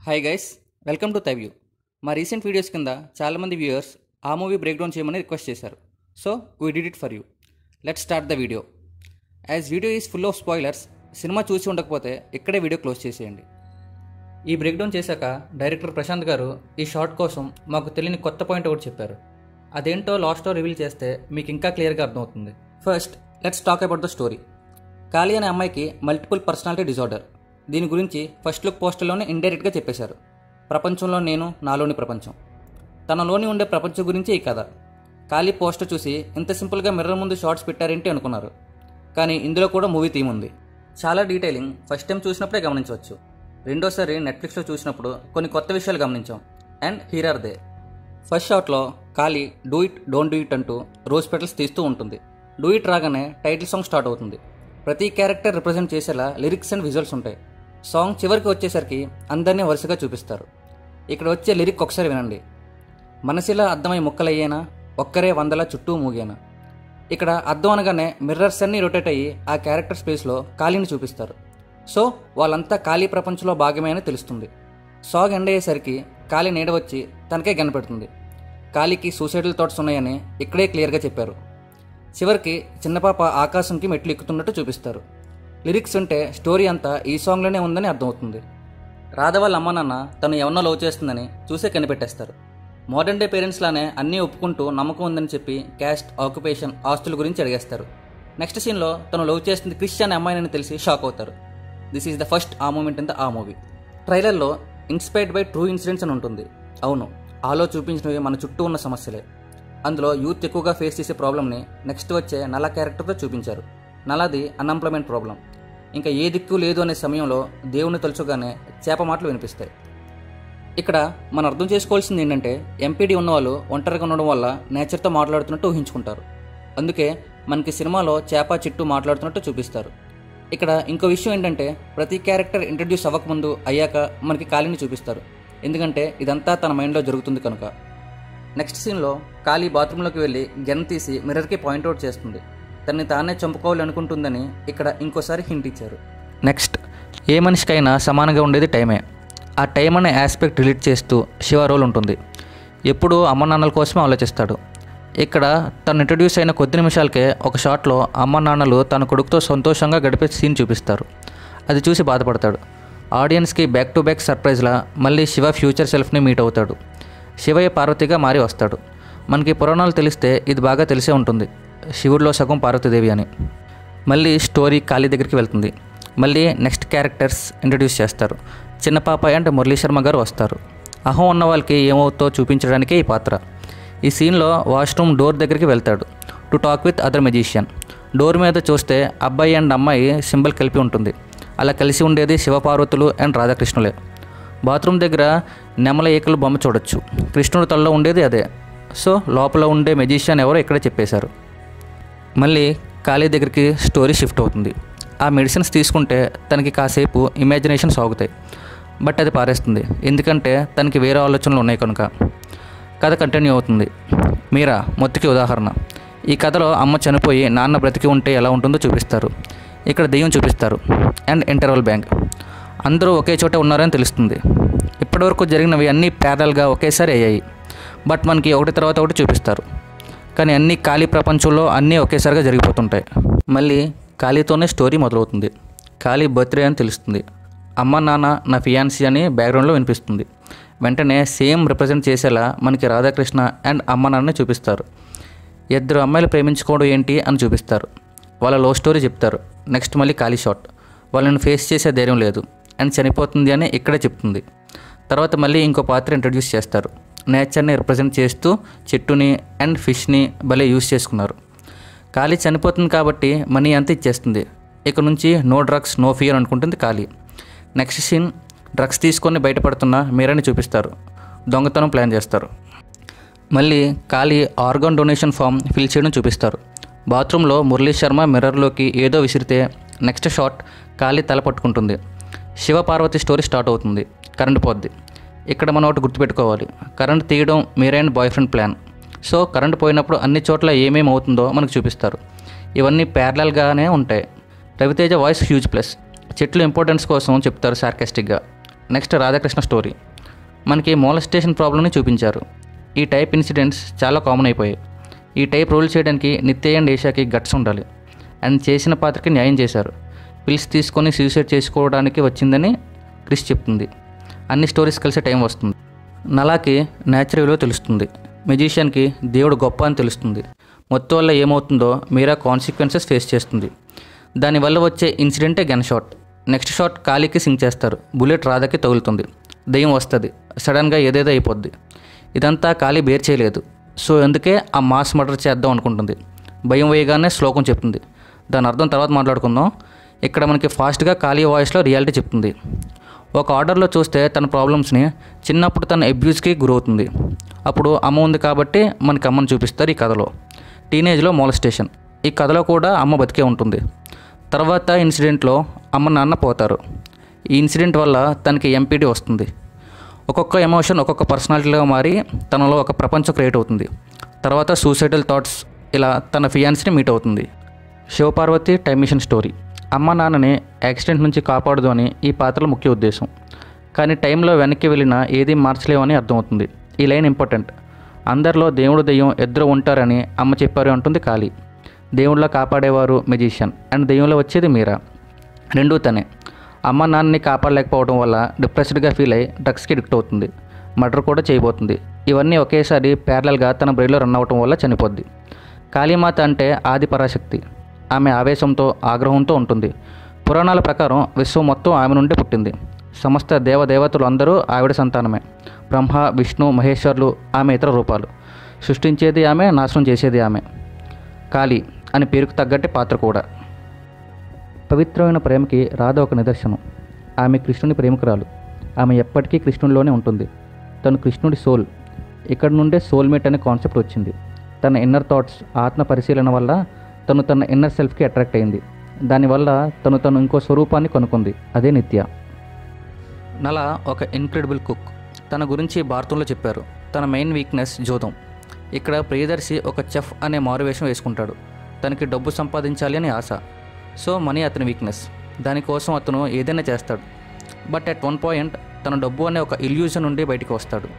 hi guys welcome to తైవ్యూ మా recent videos కింద చాలామంది వ్యూయర్స్ ఆ మూవీ బ్రేక్ డౌన్ చేయమని రిక్వెస్ట్ చేశారు so we did it for you let start the video as video is full of spoilers సినిమా చూసి ఉండకపోతే ఇక్కడే వీడియో క్లోజ్ చేసేయండి ఈ బ్రేక్ డౌన్ చేశాక డైరెక్టర్ ప్రశాంత్ గారు ఈ షార్ట్ కోసం మాకు తెలియని కొత్త పాయింట్ ఒకటి చెప్పారు అదేంటో లాస్ట్లో రివీల్ చేస్తే మీకు ఇంకా క్లియర్గా అర్థమవుతుంది first let's talk about the story Kali అనే అమ్మాయికి మల్టిపుల్ పర్సనాలిటీ డిజార్డర్ దీని గురించి ఫస్ట్ లుక్ పోస్టర్లోనే ఇండైరెక్ట్గా చెప్పేశారు ప్రపంచంలో నేను నాలోని ప్రపంచం తనలోని ఉండే ప్రపంచం గురించి ఈ కథ ఖాళీ పోస్టర్ చూసి ఇంత సింపుల్గా మిర్రర్ ముందు షార్ట్స్ పెట్టారేంటి అనుకున్నారు కానీ ఇందులో కూడా మూవీ థీమ్ ఉంది చాలా డీటెయిలింగ్ ఫస్ట్ టైం చూసినప్పుడే గమనించవచ్చు రెండోసారి నెట్ఫ్లిక్స్లో చూసినప్పుడు కొన్ని కొత్త విషయాలు గమనించాం అండ్ హీరర్ దే ఫస్ట్ షాట్లో Kali do it don't do it అంటూ రోజ్ పెటల్స్ తీస్తూ ఉంటుంది డూ ఇట్ రాగానే టైటిల్ సాంగ్ స్టార్ట్ అవుతుంది ప్రతి క్యారెక్టర్ రిప్రజెంట్ చేసేలా లిరిక్స్ అండ్ విజువల్స్ ఉంటాయి సాంగ్ చివరికి వచ్చేసరికి అందరినీ వరుసగా చూపిస్తారు ఇక్కడ వచ్చే లిరిక్ ఒకసారి వినండి మనసిలా అర్థమై ముక్కలయ్యేనా ఒక్కరే వందల చుట్టూ మూగేనా ఇక్కడ అర్థం అనగానే మిర్రర్స్ అన్నీ రొటేట్ అయ్యి ఆ క్యారెక్టర్ స్పేస్లో ఖాళీని చూపిస్తారు సో వాళ్ళంతా ఖాళీ ప్రపంచంలో భాగమే అని తెలుస్తుంది సాంగ్ ఎండ్ అయ్యేసరికి ఖాళీ నీడ వచ్చి తనకే కనపెడుతుంది ఖాళీకి సూసైడల్ థాట్స్ ఉన్నాయని ఇక్కడే క్లియర్గా చెప్పారు చివరికి చిన్నపాప ఆకాశంకి మెట్లు ఎక్కుతున్నట్టు చూపిస్తారు లిరిక్స్ ఉంటే స్టోరీ అంతా ఈ సాంగ్లోనే ఉందని అర్థమవుతుంది రాధ వాళ్ళ అమ్మ నాన్న తను ఎవరినో లవ్ చేస్తుందని చూసే కనిపెట్టేస్తారు మోడర్న్ డే పేరెంట్స్ లానే అన్నీ ఒప్పుకుంటూ నమ్మకం ఉందని చెప్పి క్యాస్ట్ ఆక్యుపేషన్ ఆస్తుల గురించి అడిగేస్తారు నెక్స్ట్ సీన్లో తను లవ్ చేస్తుంది క్రిష్ అనే అమ్మాయిని తెలిసి షాక్ అవుతారు this is the first uh moment in the uh movie ట్రైలర్లో ఇన్స్పైర్డ్ బై ట్రూ ఇన్సిడెంట్స్ అని ఉంటుంది అవును ఆలో చూపించినవి మన చుట్టూ ఉన్న సమస్యలే అందులో యూత్ ఎక్కువగా ఫేస్ చేసే ప్రాబ్లమ్ని నెక్స్ట్ వచ్చే నల క్యారెక్టర్తో చూపించారు నలది అన్ఎంప్లాయ్మెంట్ ప్రాబ్లం ఇంకా ఏ దిక్కు లేదు అనే సమయంలో దేవుని తలుచుగానే చేప మాటలు వినిపిస్తాయి ఇక్కడ మనం అర్థం చేసుకోవాల్సింది ఏంటంటే ఎంపీడీ ఉన్నవాళ్ళు ఒంటరిగా ఉండడం వల్ల నేచర్తో మాట్లాడుతున్నట్టు ఊహించుకుంటారు అందుకే మనకి సినిమాలో చేప చిట్టు మాట్లాడుతున్నట్టు చూపిస్తారు ఇక్కడ ఇంకో విషయం ఏంటంటే ప్రతి క్యారెక్టర్ ఇంట్రడ్యూస్ అవ్వకముందు అయ్యాక మనకి ఖాళీని చూపిస్తారు ఎందుకంటే ఇదంతా తన మైండ్లో జరుగుతుంది కనుక నెక్స్ట్ సీన్లో ఖాళీ బాత్రూంలోకి వెళ్ళి గన్ తీసి మిర్రర్కి పాయింట్అవుట్ చేస్తుంది తనని తానే చంపుకోవాలి అనుకుంటుందని ఇక్కడ ఇంకోసారి హింట్ ఇచ్చారు నెక్స్ట్ ఏ మనిషికైనా సమానంగా ఉండేది టైమే ఆ టైం అనే ఆస్పెక్ట్ రిలీట్ చేస్తూ శివ రోల్ ఉంటుంది ఎప్పుడూ అమ్మ నాన్నల కోసమే ఆలోచిస్తాడు ఇక్కడ తను ఇంట్రడ్యూస్ అయిన కొద్ది నిమిషాలకే ఒక షాట్లో అమ్మ నాన్నలు తన కొడుకుతో సంతోషంగా గడిపే సీన్ చూపిస్తారు అది చూసి బాధపడతాడు ఆడియన్స్కి బ్యాక్ టు బ్యాక్ సర్ప్రైజ్లా మళ్ళీ శివ ఫ్యూచర్ సెల్ఫ్ని మీట్ అవుతాడు శివయ్య పార్వతిగా మారి వస్తాడు మనకి పురాణాలు తెలిస్తే ఇది బాగా తెలిసే ఉంటుంది శివుడిలో సగం పార్వతీదేవి అని మళ్ళీ స్టోరీ ఖాళీ దగ్గరికి వెళ్తుంది మళ్ళీ నెక్స్ట్ క్యారెక్టర్స్ ఇంట్రడ్యూస్ చేస్తారు చిన్న పాప అండ్ మురళీ శర్మ గారు వస్తారు అహం ఉన్న వాళ్ళకి ఏమవుతో చూపించడానికే ఈ పాత్ర ఈ సీన్లో వాష్రూమ్ డోర్ దగ్గరికి వెళ్తాడు to talk with other magician door మీద చూస్తే అబ్బాయి అండ్ అమ్మాయి సింబల్ కలిపి ఉంటుంది అలా కలిసి ఉండేది శివపార్వతులు అండ్ రాధాకృష్ణులే బాత్రూమ్ దగ్గర నెమల ఏకలు బొమ్మ చూడొచ్చు కృష్ణుడి తలలో ఉండేది అదే సో లోపల ఉండే మెజిషియన్ ఎవరో ఇక్కడే చెప్పేశారు మళ్ళీ ఖాళీ దగ్గరికి స్టోరీ షిఫ్ట్ అవుతుంది ఆ మెడిసిన్స్ తీసుకుంటే తనకి కాసేపు ఇమాజినేషన్ సాగుతాయి బట్ అది పారేస్తుంది ఎందుకంటే తనకి వేరే ఆలోచనలు ఉన్నాయి కనుక కథ కంటిన్యూ అవుతుంది మీరా మొత్తికి ఉదాహరణ ఈ కథలో అమ్మ చనిపోయి నాన్న బ్రతికి ఉంటే ఎలా ఉంటుందో చూపిస్తారు ఇక్కడ దెయ్యం చూపిస్తారు అండ్ ఇంటర్వల్ బ్యాంక్ అందరూ ఒకే చోట ఉన్నారని తెలుస్తుంది ఇప్పటివరకు జరిగినవి అన్నీ ప్యారల్గా ఒకేసారి అయ్యాయి బట్ మనకి ఒకటి తర్వాత ఒకటి చూపిస్తారు కానీ అన్ని ఖాళీ ప్రపంచంలో అన్నీ ఒకేసారిగా జరిగిపోతుంటాయి మళ్ళీ ఖాళీతోనే స్టోరీ మొదలవుతుంది ఖాళీ బర్త్డే అని తెలుస్తుంది అమ్మ నాన్న నా ఫియాన్సీ అని బ్యాక్గ్రౌండ్లో వినిపిస్తుంది వెంటనే సేమ్ రిప్రజెంట్ చేసేలా మనకి రాధాకృష్ణ అండ్ అమ్మ నాన్నని చూపిస్తారు ఇద్దరు అమ్మాయిలు ప్రేమించుకోవడం ఏంటి అని చూపిస్తారు వాళ్ళ లవ్ స్టోరీ చెప్తారు నెక్స్ట్ మళ్ళీ ఖాళీ షాట్ వాళ్ళని ఫేస్ చేసే ధైర్యం లేదు అండ్ చనిపోతుంది అని ఇక్కడే చెప్తుంది తర్వాత మళ్ళీ ఇంకో పాత్ర ఇంట్రడ్యూస్ చేస్తారు నేచర్ని రిప్రజెంట్ చేస్తూ చెట్టుని అండ్ ఫిష్ని భలే యూస్ చేసుకున్నారు ఖాళీ చనిపోతుంది కాబట్టి మనీ అంతా ఇచ్చేస్తుంది ఇక నుంచి నో డ్రగ్స్ నో ఫియర్ అనుకుంటుంది ఖాళీ నెక్స్ట్ సీన్ డ్రగ్స్ తీసుకొని బయటపడుతున్న మీరని చూపిస్తారు దొంగతనం ప్లాన్ చేస్తారు మళ్ళీ ఖాళీ ఆర్గాన్ డొనేషన్ ఫామ్ ఫిల్ చేయడం చూపిస్తారు బాత్రూంలో మురళీ శర్మ మిర్రర్లోకి ఏదో విసిరితే నెక్స్ట్ షాట్ ఖాళీ తల పట్టుకుంటుంది శివపార్వతి స్టోరీ స్టార్ట్ అవుతుంది కరెంట్ పోద్ది ఇక్కడ మనం ఒకటి గుర్తుపెట్టుకోవాలి కరెంట్ తీయడం మీరైన boyfriend plan so current పోయినప్పుడు అన్ని చోట్ల ఏమేమి అవుతుందో మనకు చూపిస్తారు ఇవన్నీ ప్యారలల్గానే ఉంటాయి రవితేజ వాయిస్ హ్యూజ్ ప్లస్ చెట్లు ఇంపార్టెన్స్ కోసం చెప్తారు సార్కాస్టిక్గా నెక్స్ట్ రాధాకృష్ణ స్టోరీ మనకి మోలస్టేషన్ ప్రాబ్లమ్ని చూపించారు ఈ టైప్ ఇన్సిడెంట్స్ చాలా కామన్ అయిపోయాయి ఈ టైప్ రోల్ చేయడానికి నిత్య అండ్ ఏషాకి గట్స్ ఉండాలి అండ్ చేసిన పాత్రకి న్యాయం చేశారు పిల్స్ తీసుకొని సూసైడ్ చేసుకోవడానికి వచ్చిందని క్రిస్ చెప్తుంది అన్ని స్టోరీస్ కలిసే టైం వస్తుంది నలాకి న్యాచురల్ విలువ తెలుస్తుంది మెజిషియన్కి దేవుడు గొప్ప అని తెలుస్తుంది మొత్తం వల్ల ఏమవుతుందో మీరా కాన్సిక్వెన్సెస్ ఫేస్ చేస్తుంది దానివల్ల వచ్చే ఇన్సిడెంటే గన్ షాట్ నెక్స్ట్ షాట్ కాలికి సింక్ చేస్తారు బుల్లెట్ రాధకి తగులుతుంది దయ్యం వస్తుంది సడన్గా ఏదేదో అయిపోద్ది ఇదంతా ఖాళీ బేర్ చేయలేదు సో అందుకే ఆ మాస్ మర్డర్ చేద్దాం అనుకుంటుంది భయం వేయగానే శ్లోకం చెప్తుంది దాని అర్థం తర్వాత మాట్లాడుకుందాం ఇక్కడ మనకి ఫాస్ట్గా ఖాళీ వాయిస్లో రియాలిటీ చెప్తుంది ఒక ఆర్డర్లో చూస్తే తన ప్రాబ్లమ్స్ని చిన్నప్పుడు తన అబ్యూస్కి గురవుతుంది అప్పుడు అమ్మ ఉంది కాబట్టి మనకి అమ్మని చూపిస్తారు ఈ కథలో టీనేజ్లో మోలస్టేషన్ ఈ కథలో కూడా అమ్మ బతికే ఉంటుంది తర్వాత ఇన్సిడెంట్లో అమ్మ నాన్న పోతారు ఈ ఇన్సిడెంట్ వల్ల తనకి ఎంపీటీ వస్తుంది ఒక్కొక్క ఎమోషన్ ఒక్కొక్క పర్సనాలిటీగా మారి తనలో ఒక ప్రపంచం క్రియేట్ అవుతుంది తర్వాత సూసైడల్ థాట్స్ ఇలా తన ఫియాన్స్ని మీట్ అవుతుంది శివపార్వతి టైమ్ మిషన్ స్టోరీ అమ్మ నాన్నని యాక్సిడెంట్ నుంచి కాపాడదు అని ఈ పాత్రల ముఖ్య ఉద్దేశం కానీ టైంలో వెనక్కి వెళ్ళినా ఏది మార్చలేమని అర్థమవుతుంది ఈ లైన్ ఇంపార్టెంట్ అందరిలో దేవుడు దెయ్యం ఇద్దరు ఉంటారని అమ్మ చెప్పారు అంటుంది కాళీ దేవుళ్ళ కాపాడేవారు మెజిషియన్ అండ్ దెయ్యంలో వచ్చేది మీరా రెండూ తనే అమ్మ నాన్నని కాపాడలేకపోవడం వల్ల డిప్రెస్డ్గా ఫీల్ అయ్యి డ్రగ్స్కి అడిక్ట్ అవుతుంది మర్డర్ కూడా చేయబోతుంది ఇవన్నీ ఒకేసారి ప్యారలల్గా తన బ్రెయిన్లో రన్ అవ్వటం వల్ల చనిపోద్ది కాళీమాత అంటే ఆది పరాశక్తి ఆమె ఆవేశంతో ఆగ్రహంతో ఉంటుంది పురాణాల ప్రకారం విశ్వం మొత్తం ఆమె నుండి పుట్టింది సమస్త దేవదేవతలు అందరూ ఆవిడ సంతానమే బ్రహ్మ విష్ణు మహేశ్వరులు ఆమె ఇతర రూపాలు సృష్టించేది ఆమె నాశనం చేసేది ఆమె కాళీ అని పేరుకు తగ్గట్టే పాత్ర కూడా పవిత్రమైన ప్రేమకి రాధ ఒక నిదర్శనం ఆమె కృష్ణుని ప్రేమికురాలు ఆమె ఎప్పటికీ కృష్ణుడిలోనే ఉంటుంది తను కృష్ణుడి సోల్ ఇక్కడ నుండే సోల్మేట్ అనే కాన్సెప్ట్ వచ్చింది తన ఇన్నర్ థాట్స్ ఆత్మ పరిశీలన వల్ల తను తన ఇన్నర్ సెల్ఫ్కి అట్రాక్ట్ అయింది దానివల్ల తను తను ఇంకో స్వరూపాన్ని కనుక్కుంది అదే నిత్య నల ఒక ఇన్క్రెడిబుల్ కుక్ తన గురించి భారతంలో చెప్పారు తన మెయిన్ వీక్నెస్ జోదం ఇక్కడ ప్రియదర్శి ఒక చెఫ్ అనే మారువేషం వేసుకుంటాడు తనకి డబ్బు సంపాదించాలి అని ఆశ సో మనీ అతని వీక్నెస్ దానికోసం అతను ఏదైనా చేస్తాడు బట్ అట్ వన్ పాయింట్ తన డబ్బు అనే ఒక ఇల్యూజన్ నుండి బయటికి వస్తాడు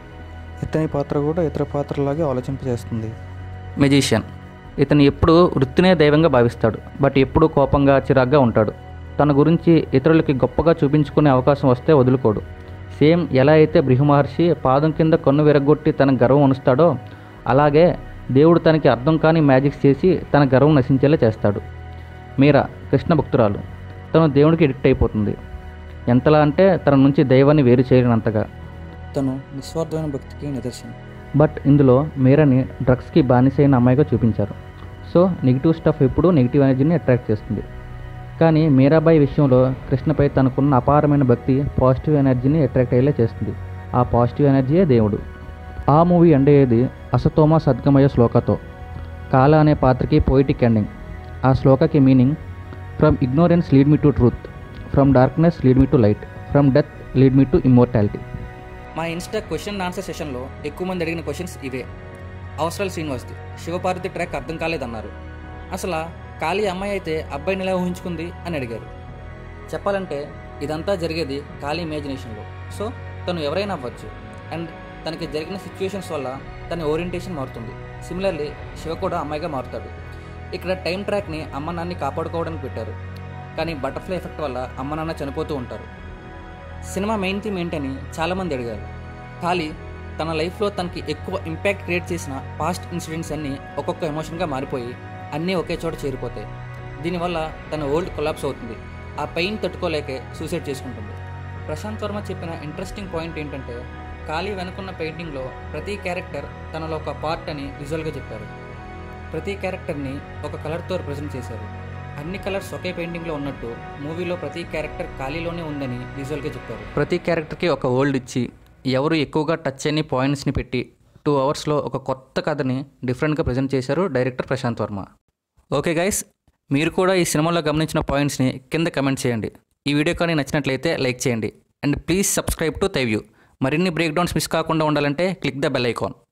ఇతని పాత్ర కూడా ఇతర పాత్రలాగే ఆలోచింపజేస్తుంది మెజిషియన్ ఇతను ఎప్పుడూ వృత్తినే దైవంగా భావిస్తాడు బట్ ఎప్పుడూ కోపంగా చిరాగ్గా ఉంటాడు తన గురించి ఇతరులకి గొప్పగా చూపించుకునే అవకాశం వస్తే వదులుకోడు సేమ్ ఎలా అయితే బృహ మహర్షి పాదం కింద కన్ను విరగొట్టి తన గర్వం ఉనుస్తాడో అలాగే దేవుడు తనకి అర్థం కాని మ్యాజిక్స్ చేసి తన గర్వం నశించేలా చేస్తాడు మీరా కృష్ణ భక్తురాలు తను దేవుడికి ఎడిక్ట్ అయిపోతుంది ఎంతలా అంటే తన నుంచి దైవాన్ని వేరు చేయలేనంతగా తను నిస్వార్థమైన భక్తికి నిదర్శనం బట్ ఇందులో మీరని డ్రగ్స్కి బానిసైన అమ్మాయిగా చూపించారు సో నెగిటివ్ స్టఫ్ ఎప్పుడూ నెగిటివ్ ఎనర్జీని అట్రాక్ట్ చేస్తుంది కానీ మీరాబాయి విషయంలో కృష్ణపై తనకున్న అపారమైన భక్తి పాజిటివ్ ఎనర్జీని అట్రాక్ట్ అయ్యేలా చేస్తుంది ఆ పాజిటివ్ ఎనర్జీయే దేవుడు ఆ మూవీ అండేది అసతోమ సద్గమయ శ్లోకతో కాల అనే పాత్రకి పోయిటిక్ ఎండింగ్ ఆ శ్లోకకి meaning from ignorance lead me to truth from darkness lead me to light from death lead me to immortality మా ఇన్స్టా క్వశ్చన్ ఆన్సర్ సెషన్లో ఎక్కువ మంది అడిగిన క్వశ్చన్స్ ఇవే అవసరాల శ్రీనివాస్ది శివపార్వతి ట్రాక్ అర్థం కాలేదన్నారు అసలు ఖాళీ అమ్మాయి అయితే అబ్బాయిని ఎలా ఊహించుకుంది అని అడిగారు చెప్పాలంటే ఇదంతా జరిగేది ఖాళీ ఇమాజినేషన్లో సో తను ఎవరైనా అవ్వచ్చు అండ్ తనకి జరిగిన సిచ్యువేషన్స్ వల్ల తన ఓరియంటేషన్ మారుతుంది సిమిలర్లీ శివ కూడా అమ్మాయిగా మారుతాడు ఇక్కడ టైం ట్రాక్ని అమ్మ నాన్ని కాపాడుకోవడానికి పెట్టారు కానీ బటర్ఫ్లై ఎఫెక్ట్ వల్ల అమ్మ నాన్న చనిపోతూ ఉంటారు సినిమా మెయిన్ థీమ్ ఏంటని చాలామంది అడిగారు ఖాళీ తన లైఫ్లో తనకి ఎక్కువ ఇంపాక్ట్ క్రియేట్ చేసిన పాస్ట్ ఇన్సిడెంట్స్ అన్నీ ఒక్కొక్క ఎమోషన్గా మారిపోయి అన్నీ ఒకే చోట చేరిపోతాయి దీనివల్ల తన ఓల్డ్ కొలాప్స్ అవుతుంది ఆ పెయిన్ తట్టుకోలేకే సూసైడ్ చేసుకుంటుంది ప్రశాంత్ వర్మ చెప్పిన ఇంట్రెస్టింగ్ పాయింట్ ఏంటంటే ఖాళీ వెనుకున్న పెయింటింగ్లో ప్రతి క్యారెక్టర్ తనలో ఒక పార్ట్ అని విజువల్గా చెప్పారు ప్రతి క్యారెక్టర్ని ఒక కలర్తో రిప్రజెంట్ చేశారు అన్ని కలర్స్ ఒకే పెయింటింగ్లో ఉన్నట్టు మూవీలో ప్రతి క్యారెక్టర్ ఖాళీలోనే ఉందని విజువల్గా చెప్పారు ప్రతి క్యారెక్టర్కి ఒక వరల్డ్ ఇచ్చి ఎవరు ఎక్కువగా టచ్ అయిన పాయింట్స్ని పెట్టి టూ అవర్స్లో ఒక కొత్త కథని డిఫరెంట్గా ప్రజెంట్ చేశారు director Prashanth Varma okay guys మీరు కూడా ఈ సినిమాలో గమనించిన పాయింట్స్ని కింద కమెంట్ చేయండి ఈ వీడియో కానీ నచ్చినట్లయితే లైక్ చేయండి అండ్ ప్లీజ్ సబ్స్క్రైబ్ టు తైవ్యూ మరిన్ని బ్రేక్ డౌన్స్ మిస్ కాకుండా ఉండాలంటే క్లిక్ ద బెల్ ఐకాన్